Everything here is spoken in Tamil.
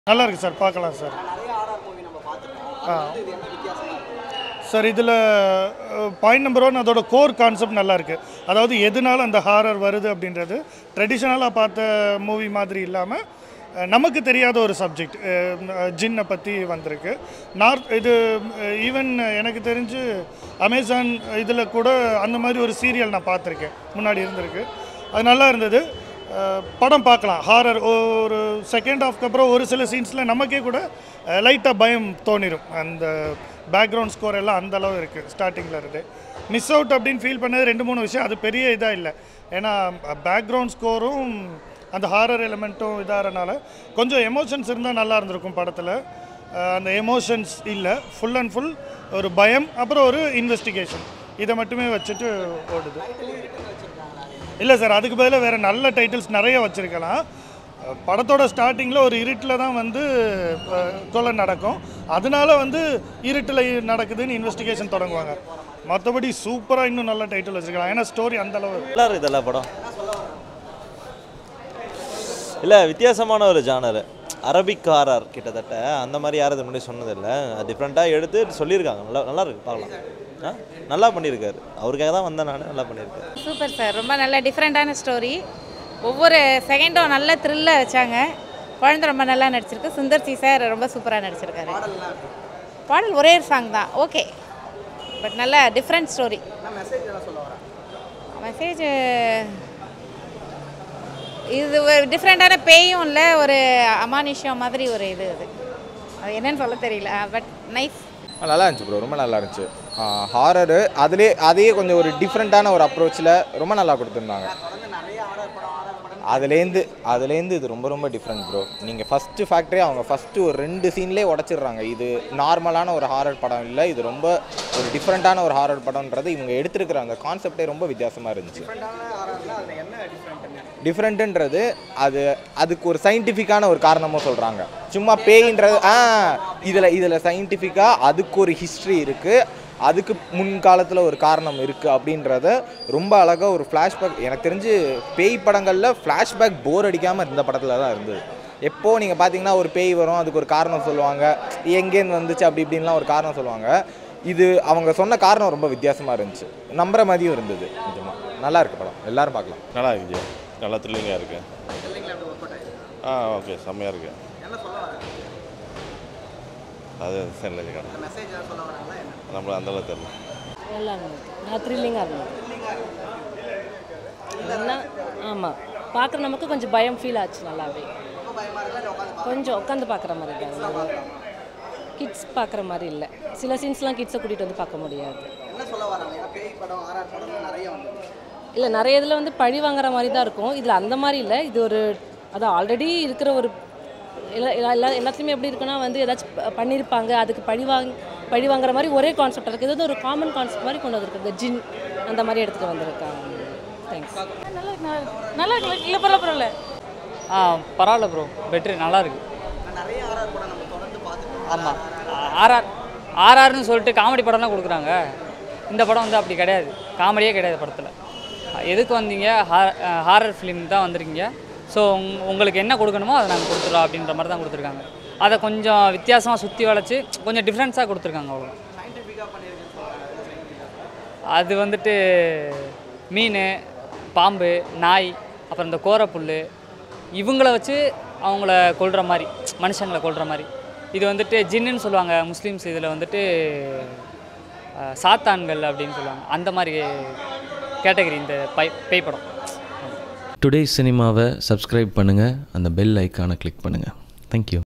நல்லா இருக்கு சார் பார்க்கலாம் சார் நிறைய ஆர்ஆர் மூவி நம்ம பார்த்துருக்கோம் அது வந்து இது என்ன வித்தியாசமா இருக்கு சார் இதில் பாயிண்ட் நம்பர் ஒன் அதோட கோர் கான்செப்ட் நல்லா இருக்கு அதாவது எதனால அந்த ஹாரர் வருது அப்படின்றது ட்ரெடிஷ்னலாக பார்த்த மூவி மாதிரி இல்லாமல் நமக்கு தெரியாத ஒரு சப்ஜெக்ட் ஜின்னை பற்றி வந்திருக்கு நார்த் இது ஈவன் எனக்கு தெரிஞ்சு அமேசான் இதில் கூட அந்த மாதிரி ஒரு சீரியல் நான் பார்த்துருக்கேன் முன்னாடி இருந்திருக்கு அது நல்லா இருந்தது அஹ், படம் பார்க்கலாம் ஹாரர் ஒரு செகண்ட் ஹாஃப்க்கு அப்புறம் ஒரு சில சீன்ஸில் நமக்கே கூட லைட்டாக பயம் தோணிரும் அந்த பேக்ரவுண்ட் ஸ்கோர் எல்லாம் அந்த அளவு இருக்குது ஸ்டார்டிங்கில் இருந்து மிஸ் அவுட் அப்படின்னு ஃபீல் பண்ணது ரெண்டு மூணு விஷயம் அது பெரிய இதாக இல்லை ஏன்னா பேக்ரவுண்ட் ஸ்கோரும் அந்த ஹாரர் எலிமெண்ட்டும் இதாகிறனால கொஞ்சம் எமோஷன்ஸ் இருந்தால் நல்லா இருந்திருக்கும் படத்தில் அந்த எமோஷன்ஸ் இல்லை ஃபுல் அண்ட் ஃபுல் ஒரு பயம் அப்புறம் ஒரு இன்வெஸ்டிகேஷன் இதை மட்டுமே வச்சுட்டு ஓடுது இல்லை சார் அதுக்கு பதிலாக வேறு நல்ல டைட்டில்ஸ் நிறைய வச்சுருக்கலாம் படத்தோட ஸ்டார்டிங்கில் ஒரு இருட்டில் தான் வந்து அஹ், கொலை நடக்கும் அதனால வந்து இருட்டில் நடக்குதுன்னு இன்வெஸ்டிகேஷன் தொடங்குவாங்க மற்றபடி சூப்பராக இன்னும் நல்ல டைட்டில் வச்சுருக்கலாம் ஏன்னா ஸ்டோரி அந்த அளவு நல்லா இருக்குது எல்லா படம் இல்லை வித்தியாசமான ஒரு ஜானர் அரபிக் ஆர்ஆர் கிட்டத்தட்ட அந்த மாதிரி யாரும் இது முன்னாடி சொன்னதில்லை டிஃப்ரெண்ட்டாக எடுத்து சொல்லியிருக்காங்க நல்லா நல்லா இருக்கு பார்க்கலாம் ஆ நல்லா பண்ணியிருக்காரு அவருக்காக தான் வந்தேன் நான் நல்லா பண்ணியிருக்காரு சூப்பர் சார் ரொம்ப நல்ல டிஃப்ரெண்ட்டான ஸ்டோரி ஒவ்வொரு செகண்டும் நல்ல த்ரில்ல வச்சாங்க குழந்தை ரொம்ப நல்லா நடிச்சிருக்கு சுந்தர் சி சார் ரொம்ப சூப்பராக நடிச்சிருக்காரு பாடல் ஒரே சாங் தான் ஓகே பட் நல்ல டிஃப்ரெண்ட் ஸ்டோரி என்ன மெசேஜ் எல்லாம் சொல்ல வரேன் மெசேஜ் இது ஒரு டிஃப்ரெண்ட்டான பேயும் இல்லை ஒரு அமானுஷ்யம் மாதிரி ஒரு இது இது அது என்னன்னு சொல்ல தெரியல பட் நைஸ் ஆ, நல்லா இருந்துச்சு ப்ரோ ரொம்ப நல்லா இருந்துச்சு ஹாரரு அதிலே அதையே கொஞ்சம் ஒரு டிஃப்ரெண்ட்டான ஒரு அப்ரோச்சில் ரொம்ப நல்லா கொடுத்துருந்தாங்க தொடர்ந்து நிறைய ஆர்ஆர் படம் ஆர்ஆர் படம் அதுலேருந்து அதுலேருந்து இது ரொம்ப ரொம்ப டிஃப்ரெண்ட் ப்ரோ நீங்கள் ஃபஸ்ட்டு ஃபேக்டரி அவங்க ஃபஸ்ட்டு ஒரு ரெண்டு சீன்லேயே உடச்சிடுறாங்க இது நார்மலான ஒரு ஹாரர் படம் இல்லை இது ரொம்ப ஒரு டிஃப்ரெண்ட்டான ஒரு ஹாரர் படம்ன்றது இவங்க எடுத்திருக்கிற அந்த கான்செப்டே ரொம்ப வித்தியாசமாக இருந்துச்சு டிஃப்ரெண்டான ஆர்ஆர்னா அதில் என்ன டிஃப்ரெண்ட்டுங்க டிஃப்ரெண்ட்டுன்றது அது அதுக்கு ஒரு சயின்டிஃபிக்கான ஒரு காரணமும் சொல்கிறாங்க சும்மா பேயின்றது ஆ இதில் இதில் சயின்டிஃபிக்காக அதுக்கு ஒரு ஹிஸ்ட்ரி இருக்குது அதுக்கு முன்காலத்தில் ஒரு காரணம் இருக்குது அப்படின்றத ரொம்ப அழகாக ஒரு ஃப்ளாஷ்பேக் எனக்கு தெரிஞ்சு பேய் படங்களில் ஃப்ளாஷ்பேக் போர் அடிக்காமல் இருந்த படத்தில் தான் இருந்தது எப்போ நீங்கள் பார்த்தீங்கன்னா ஒரு பேய் வரும் அதுக்கு ஒரு காரணம் சொல்லுவாங்க எங்கேருந்து வந்துச்சு அப்படி இப்படின்லாம் ஒரு காரணம் சொல்லுவாங்க இது அவங்க சொன்ன காரணம் ரொம்ப வித்தியாசமாக இருந்துச்சு நம்புற மாதிரியும் இருந்தது நிஜமாக நல்லா இருக்கு படம் எல்லாரும் பார்க்கலாம் நல்லா இருக்கு ஜி நல்லா த்ரில்லிங்காக இருக்கு இல்லைங்களா அப்படி ஒர்க் அவுட் ஆயிருக்கு ஆ ஓகே செம்மையாக இருக்கு என்ன சொல்ல வரேன் அது சரியில்லை ஜி இந்த மெசேஜ் எல்லாம் சொல்ல வராங்களா என்ன நம்மளுக்கு அந்தளவு தெரில நல்லா இருந்தது நான் த்ரில்லிங்காக இருந்தது நல்லா ஆமாம் பார்க்குற நமக்கு கொஞ்சம் பயம் ஃபீல் ஆச்சு நல்லாவே ரொம்ப பயமா இருக்கா இல்லை உட்காந்து கொஞ்சம் உட்காந்து பார்க்குற மாதிரி தான் கிட்ஸ் பார்க்குற மாதிரி இல்லை சில சீன்ஸ்லாம் கிட்ஸை கூட்டிகிட்டு வந்து பார்க்க முடியாது என்ன சொல்ல வராங்க ஏன்னா பேய் படம் ஆர்ஆர் படம் நிறைய வந்து இல்லை நிறைய இதில் வந்து பழி வாங்குற மாதிரி தான் இருக்கும் இதில் அந்த மாதிரி இல்லை இது ஒரு அது ஆல்ரெடி இருக்கிற ஒரு எல்லா எல்லா- எல்லா எல்லாத்துலேயுமே எப்படி இருக்குன்னா வந்து ஏதாச்சும் ப- பண்ணியிருப்பாங்க அதுக்கு பழி வாங் பழி வாங்குற மாதிரி ஒரே கான்செப்ட் இருக்குது இது வந்து ஒரு காமன் கான்செப்ட் மாதிரி கொண்டு வந்திருக்கு இந்த ஜின் அந்த மாதிரி எடுத்துகிட்டு வந்திருக்காங்க தேங்க்ஸ் நல்லா இருக்கு இல்லை பரவாயில்ல பரவாயில்ல ஆ பரவாயில்ல ப்ரோ பெட்ரு நல்லா இருக்கு நிறைய ஆர்ஆர் படம் நம்ம தொடர்ந்து பார்த்துருக்கோம் ஆமாம் ஆர்ஆர் ஆர்ஆர்னு சொல்லிட்டு காமெடி படம்லாம் கொடுக்குறாங்க இந்த படம் வந்து அப்படி கிடையாது காமெடியே கிடையாது படத்தில் எதுக்கு வந்தீங்க ஹாரர் ஃபிலிம் தான் வந்திருக்கீங்க ஸோ உங்களுக்கு என்ன கொடுக்கணுமோ அதை நாங்கள் கொடுத்துறோம் அப்படின்ற மாதிரி தான் கொடுத்துருக்காங்க அதை கொஞ்சம் வித்தியாசமாக சுற்றி வளைச்சி கொஞ்சம் டிஃப்ரென்ஸாக கொடுத்துருக்காங்க அவ்வளோ அது வந்துட்டு மீன் பாம்பு நாய் அப்புறம் இந்த கோரப்புல் இவங்கள வச்சு அவங்கள கொல்ற மாதிரி மனுஷங்களை கொல்ற மாதிரி இது வந்துட்டு ஜின்னுன்னு சொல்லுவாங்க முஸ்லீம்ஸ் இதில் வந்துட்டு அஹ், சாத்தான்கள் அப்படின்னு சொல்லுவாங்க அந்த மாதிரி கேட்டகரி இந்த பை பேய் படம் டுடே சினிமாவை சப்ஸ்கிரைப் பண்ணுங்கள் அந்த பெல் ஐக்கானை கிளிக் பண்ணுங்கள் தேங்க்யூ